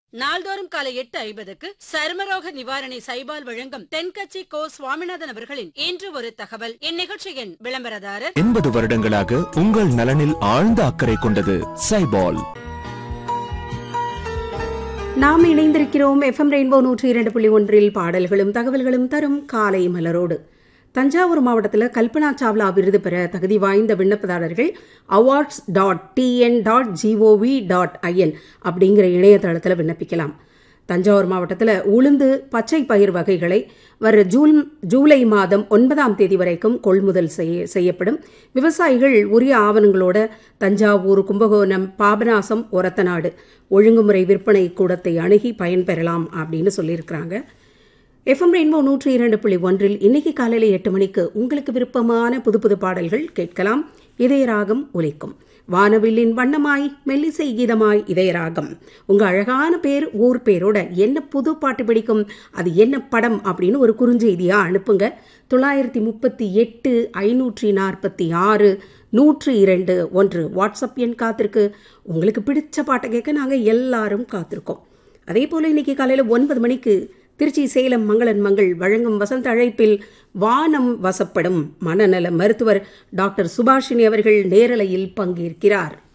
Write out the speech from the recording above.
நாள்தோறும் காலை எட்டு ஐம்பதுக்கு சருமரோக நிவாரணி சைபால் வழங்கும் தென்கட்சி கோ சுவாமிநாதன் அவர்களின் இன்று ஒரு தகவல் இந்நிகழ்ச்சியின் விளம்பரதாரர் எண்பது வருடங்களாக உங்கள் நலனில் ஆழ்ந்த அக்கறை கொண்டது சைபால் நாம் இணைந்திருக்கிறோம் எஃப்எம் ரெயின்போ நூற்றி இரண்டு புள்ளி ஒன்றில் பாடல்களும் தகவல்களும் தரும் காலை மலரோடு தஞ்சாவூர் மாவட்டத்தில் கல்பனா சாவ்லா விருது பெற தகுதி வாய்ந்த விண்ணப்பதாரர்கள் awards dot TN dot gov dot in அப்படிங்கிற இணையதளத்தில் விண்ணப்பிக்கலாம் தஞ்சாவூர் மாவட்டத்தில் உளுந்து பச்சை பயிர் வகைகளை வர ஜூன் ஜூலை மாதம் ஒன்பதாம் தேதி வரைக்கும் கொள்முதல் செய்ய செய்யப்படும் விவசாயிகள் உரிய ஆவணங்களோட தஞ்சாவூர் கும்பகோணம் பாபநாசம் ஒரத்தநாடு ஒழுங்குமுறை விற்பனை கூடத்தை அணுகி பயன்பெறலாம் அப்படின்னு சொல்லியிருக்கிறாங்க எஃப்எம் ரெயின்போ நூற்றி இரண்டு புள்ளி ஒன்றில் இன்னைக்கு காலையில் எட்டு மணிக்கு உங்களுக்கு விருப்பமான புது புது பாடல்கள் கேட்கலாம் இதயராகம் ஒலிக்கும் வானவில்லின் வண்ணமாய் மெல்லிசை கீதமாய் இதயராகம் உங்க அழகான பேர் ஊர் பேரோட என்ன புது பாட்டு பிடிக்கும் அது என்ன படம் அப்படின்னு ஒரு குறுஞ்செய்தியா அனுப்புங்க தொள்ளாயிரத்தி முப்பத்தி எட்டு ஐநூற்றி நாற்பத்தி ஆறு நூற்று இரண்டு ஒன்று வாட்ஸ்அப் எண் காத்திருக்கு உங்களுக்கு பிடிச்ச பாட்டை கேட்க நாங்கள் எல்லாரும் காத்திருக்கோம் அதே போல இன்னைக்கு காலையில் ஒன்பது மணிக்கு திருச்சி சேலம் மங்களன் மங்கள் வழங்கும் வசந்த அழைப்பில் வானம் வசப்படும் மனநல மருத்துவர் டாக்டர் சுபாஷினி அவர்கள் நேரலையில் பங்கேற்கிறார்